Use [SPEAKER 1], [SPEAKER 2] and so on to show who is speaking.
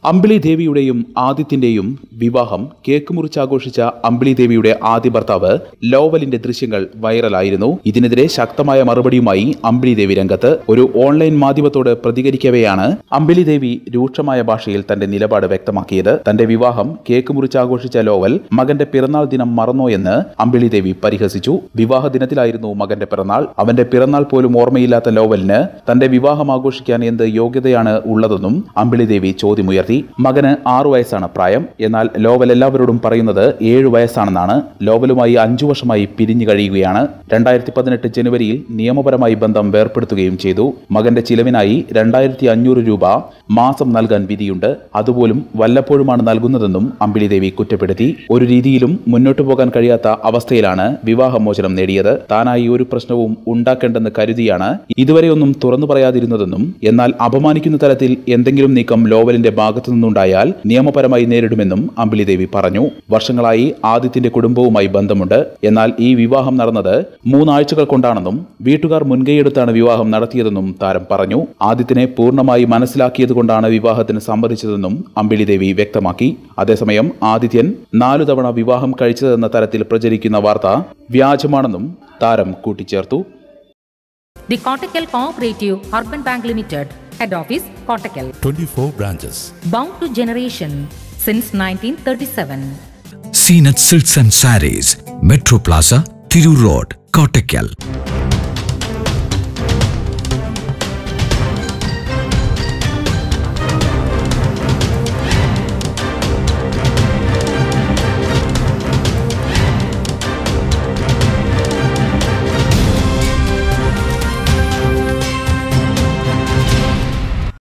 [SPEAKER 1] അമ്പിളി ദേവിയുടെയും ആദിത്യന്റെയും വിവാഹം കേക്ക് മുറിച്ചാഘോഷിച്ച അമ്പിളി ദേവിയുടെ ആദ്യ ഭർത്താവ് ലോവലിന്റെ ദൃശ്യങ്ങൾ വൈറലായിരുന്നു ഇതിനെതിരെ ശക്തമായ മറുപടിയുമായി അമ്പിളി ദേവി രംഗത്ത് ഒരു ഓൺലൈൻ മാധ്യമത്തോട് പ്രതികരിക്കവെയാണ് അമ്പിളി ദേവി രൂക്ഷമായ ഭാഷയിൽ തന്റെ നിലപാട് വ്യക്തമാക്കിയത് തന്റെ വിവാഹം കേക്ക് മുറിച്ചാഘോഷിച്ച ലോവൽ മകന്റെ പിറന്നാൾ ദിനം മറന്നോ എന്ന് അമ്പിളി ദേവി പരിഹസിച്ചു വിവാഹ ദിനത്തിലായിരുന്നു മകന്റെ പിറന്നാൾ അവന്റെ പിറന്നാൾ പോലും ഓർമ്മയില്ലാത്ത ലോവലിന് തന്റെ വിവാഹം ആഘോഷിക്കാൻ എന്ത് യോഗ്യതയാണ് ഉള്ളതെന്നും അമ്പിളി ദേവി ചോദ്യമുയർത്തി മകന് ആറു വയസ്സാണ് പ്രായം എന്നാൽ ലോവൽ എല്ലാവരോടും പറയുന്നത് ഏഴു വയസ്സാണെന്നാണ് ലോവലുമായി അഞ്ചു വർഷമായി പിരിഞ്ഞു കഴിയുകയാണ് രണ്ടായിരത്തി പതിനെട്ട് ജനുവരിയിൽ നിയമപരമായി ബന്ധം വേർപ്പെടുത്തുകയും ചെയ്തു മകന്റെ ചിലവിനായി രണ്ടായിരത്തി അഞ്ഞൂറ് രൂപ മാസം നൽകാൻ വിധിയുണ്ട് അതുപോലും വല്ലപ്പോഴുമാണ് നൽകുന്നതെന്നും അമ്പിളി ദേവി കുറ്റപ്പെടുത്തി ഒരു രീതിയിലും മുന്നോട്ടു പോകാൻ കഴിയാത്ത അവസ്ഥയിലാണ് വിവാഹമോചനം നേടിയത് താനായി ഒരു പ്രശ്നവും ഉണ്ടാക്കേണ്ടെന്ന് കരുതിയാണ് ഇതുവരെയൊന്നും തുറന്നു പറയാതിരുന്നതെന്നും എന്നാൽ അപമാനിക്കുന്ന തരത്തിൽ എന്തെങ്കിലും നീക്കം ലോവലിന്റെ ഭാഗത്തു നിന്നുണ്ടായാൽ നിയമപരമായി നേരിടുമെന്നും അമ്പിളി ദേവി പറഞ്ഞു വർഷങ്ങളായി ആദിത്യന്റെ കുടുംബവുമായി ബന്ധമുണ്ട് എന്നാൽ ഈ വിവാഹം നടന്നത് മൂന്നാഴ്ചകൾ കൊണ്ടാണെന്നും വീട്ടുകാർ മുൻകൈയെടുത്താണ് വിവാഹം നടത്തിയതെന്നും താരം പറഞ്ഞു ആദിത്യനെ പൂർണ്ണമായി മനസ്സിലാക്കിയതുകൊണ്ടാണ് വിവാഹത്തിന് സമ്മതിച്ചതെന്നും അമ്പിളി ദേവി വ്യക്തമാക്കി അതേസമയം ആദിത്യൻ നാലു തവണ വിവാഹം കഴിച്ചതെന്ന തരത്തിൽ പ്രചരിക്കുന്ന വാർത്ത വ്യാജമാണെന്നും താരം കൂട്ടിച്ചേർത്തു
[SPEAKER 2] The Kottakkal Cooperative Urban Bank Limited, Head Office, Kottakkal.
[SPEAKER 3] 24 branches.
[SPEAKER 2] Bound to generation since 1937.
[SPEAKER 4] Seen at Silks and Saris, Metro Plaza, Thiru Road, Kottakkal.